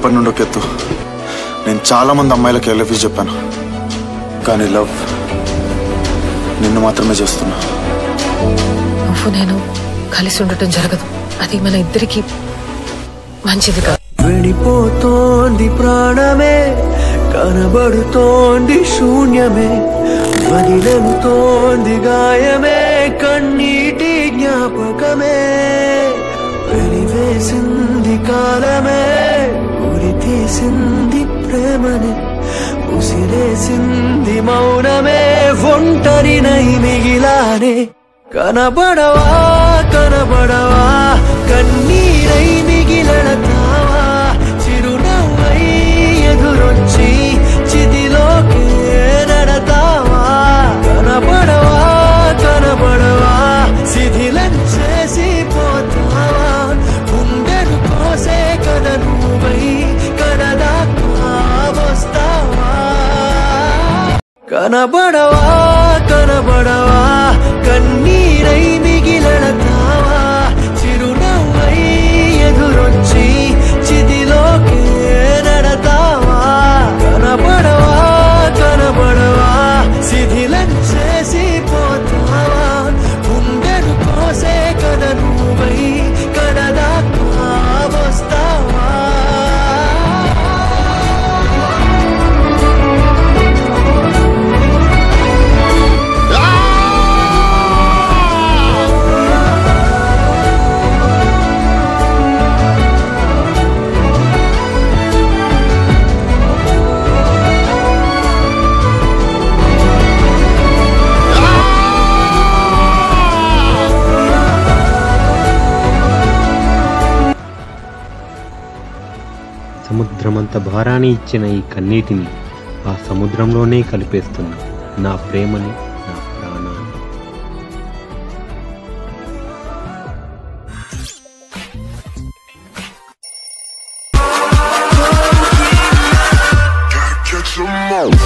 చిన్నప్పటి నుండి ఒక ఎత్తు నేను చాలా మంది అమ్మాయిలకి ఎల్ఎఫీస్ చెప్పాను కానీ లవ్ నిన్ను మాత్రమే చేస్తున్నా నువ్వు నేను కలిసి ఉండటం జరగదు అది మన ఇద్దరికి మంచిది కాదు వెళ్ళిపోతోంది ప్రాణమే కనబడుతోంది శూన్యమే వదిలెనుతోంది గాయమే కన్నీటి జ్ఞాపకమే వెలివేసింది కాలమే ఉరి తీసింది ప్రేమని ఉసిరేసింది మౌనమే ఒంటరినై మిగిలానే కనబడవా కనబడవా కన్నీరై మిగిలడతావా చిరునవ్వై ఎదురొచ్చి చిదిలోకే నడతావా కనబడవా కనబడవా శిథిలం చేసి పోతావా గుండెను కోసే కథ నువ్వై కడదాకా వస్తావా కనబడవా కనబడవా కన్నీరై మిగిలడతావా చిరునవ్వై ఎదురొచ్చి చిదిలోకే నడతావా కనబడవా కనబడవా శిథిలం చేసి పోతావా గుండెను కోసే కథ నువ్వై కడదాకా వస్తావా సముద్రమంత భారాన్ని ఇచ్చిన ఈ కన్నీటిని ఆ సముద్రంలోనే కలిపేస్తున్నా నా ప్రేమని నా ప్రాణాన్ని Catch 'em all.